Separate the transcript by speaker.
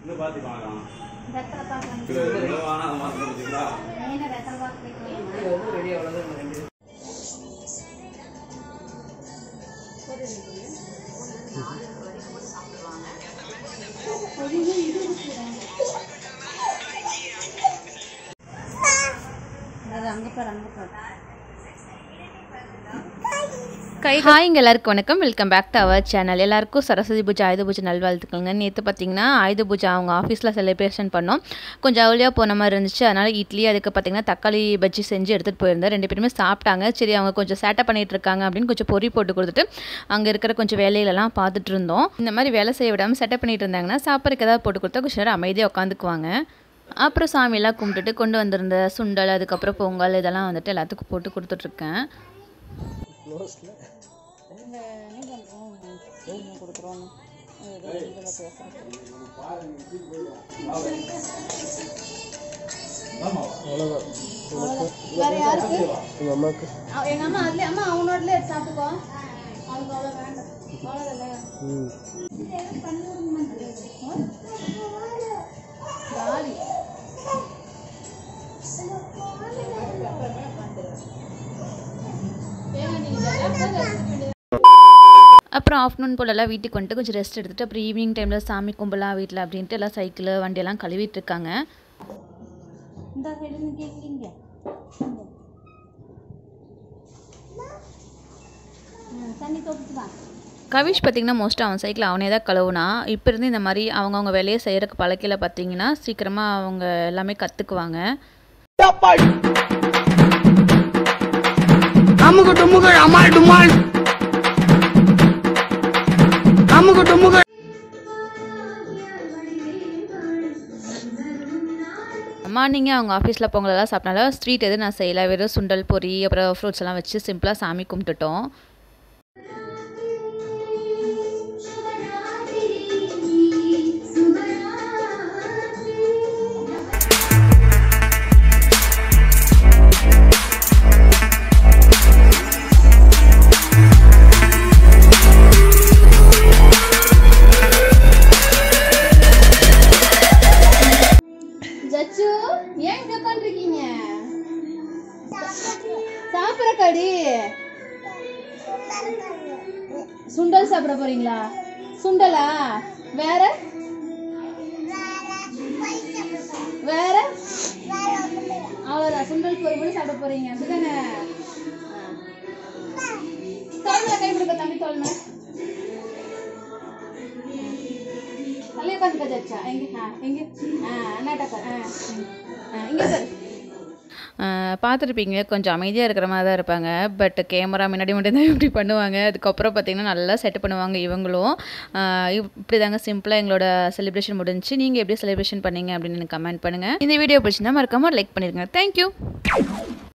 Speaker 1: இந்த பாத்தி பார்க்கலாம்
Speaker 2: வெத்தலை பார்க்கலாம்
Speaker 1: இது இவ்வளவு ஆனா அதை மாத்த முடியுங்களா
Speaker 2: மெயினாக வெத்தலை பார்க்க
Speaker 3: இது வந்து ரெடி அவ்வளோதான் ரெண்டு
Speaker 2: அது அங்கே பாரு அங்கே பாரு
Speaker 4: ஹாய்ங்க எல்லாருக்கும் வணக்கம் welcome back to our channel எல்லாருக்கும் சரஸ்வதி பூஜை ஆயுத பூஜை நல்வாழ்த்துக்கங்க நேற்று பார்த்தீங்கன்னா ஆயுத பூஜை அவங்க ஆஃபீஸில் செலிப்ரேஷன் பண்ணோம் கொஞ்சம் அவ்வளியாக போன மாதிரி இருந்துச்சு அதனால் இட்லி அதுக்கு பார்த்தீங்கன்னா தக்காளி பஜ்ஜி செஞ்சு எடுத்துகிட்டு போயிருந்தேன் ரெண்டு பேருமே சாப்பிட்டாங்க சரி அவங்க கொஞ்சம் சேட்டை பண்ணிட்டு இருக்காங்க அப்படின்னு கொஞ்சம் பொறி போட்டு கொடுத்துட்டு அங்கே இருக்கிற கொஞ்சம் வேலையிலலாம் பார்த்துட்டு இருந்தோம் இந்த மாதிரி வேலை செய்ய விடாமல் செட்டப் பண்ணிட்டு இருந்தாங்கன்னா சாப்பிட்றதுக்கு ஏதாவது போட்டு கொடுத்தா கொஞ்சம் நேரம் அமைதியாக உட்காந்துக்குவாங்க அப்புறம் சாமியெல்லாம் கும்பிட்டுட்டு கொண்டு வந்திருந்த சுண்டல் அதுக்கப்புறம் பொங்கல் இதெல்லாம் வந்துட்டு எல்லாத்துக்கும் போட்டு கொடுத்துட்ருக்கேன்
Speaker 3: க்ளோஸில்
Speaker 2: இந்த நீங்கள் நீங்கள் கொடுக்குறோம் இதில் பேசுகிறேன்
Speaker 3: அவ்வளோதான்
Speaker 2: வேற யாருக்கு
Speaker 3: உங்கள் அம்மாவுக்கு
Speaker 2: அவ- எங்க அம்மா அதுல அம்மா அவனோடல எடுத்து சாப்பிட்டுக்கோ அவனுக்கு அவ்வளோ வேண்டாம் அவ்வளோதான்
Speaker 3: ம்
Speaker 2: ஜாலி
Speaker 4: அப்புறம் ஆஃப்டர்நூன் போலலாம் வீட்டுக்கு வந்துட்டு கொஞ்சம் ரெஸ்ட் எடுத்துட்டு அப்புறம் ஈவினிங் டைமில் சாமி கும்பலாம் வீட்டில் அப்படின்ட்டு எல்லாம் சைக்கிள் வண்டியெல்லாம் கழுவிட்டு இருக்காங்க
Speaker 2: இந்த சைடு இருந்து கேட்குறீங்க தண்ணி தொப்பிட்டு தான்
Speaker 4: கவிஷ் பார்த்திங்கன்னா மோஸ்ட்டாக அவன் சைக்கிள் அவனே தான் கழுவுனா இப்போ இருந்து இந்த மாதிரி அவங்கவுங்க வேலையை செய்கிறக்கு பழக்கையில் பார்த்தீங்கன்னா சீக்கிரமாக அவங்க எல்லாமே கற்றுக்குவாங்க
Speaker 5: அமுகு டுமுகு அமால் டுமால் அமுகு டுமுகு
Speaker 4: மார்னிங்கே அவங்க ஆஃபீஸில் பொங்கலெல்லாம் சாப்பிட்டாலும் ஸ்வீட் எதுவும் நான் செய்யலை வெறும் சுண்டல் பொரி அப்புறம் ஃப்ரூட்ஸ் எல்லாம் வச்சு சிம்பிளாக சாமி கும்பிட்டுட்டோம்
Speaker 2: ஜச்சு ஏன் இங்க உட்காந்துருக்கீங்க சாப்பிட்ற கடி சுண்டல் சாப்பிட போறீங்களா சுண்டலா வேற வேற அவ்வளோதான் சுண்டல் பொரி மட்டும் சாப்பிட போறீங்க அப்படிதானே தோல்ல கை கொடுக்க தம்பி தோல்ல தள்ளி உட்காந்துக்க ஜச்சா எங்க ஆ எங்க ஆ அண்ணாட்ட பாரு ஆ ம். ஆ இங்க பாரு
Speaker 4: பார்த்துருப்பீங்க கொஞ்சம் அமைதியாக இருக்கிற மாதிரி தான் இருப்பாங்க பட் கேமரா முன்னாடி மட்டும்தான் இப்படி பண்ணுவாங்க அதுக்கப்புறம் பார்த்தீங்கன்னா நல்லா செட் பண்ணுவாங்க இவங்களும் ஆஹ் இப்படி தாங்க சிம்பிளாக எங்களோட செலிப்ரேஷன் முடிஞ்சுச்சு நீங்கள் எப்படி செலிப்ரேஷன் பண்ணீங்க அப்படின்னு எனக்கு கமெண்ட் பண்ணுங்கள் இந்த வீடியோ பிடிச்சிருந்தா மறக்காம லைக் பண்ணிடுங்க தேங்க்யூ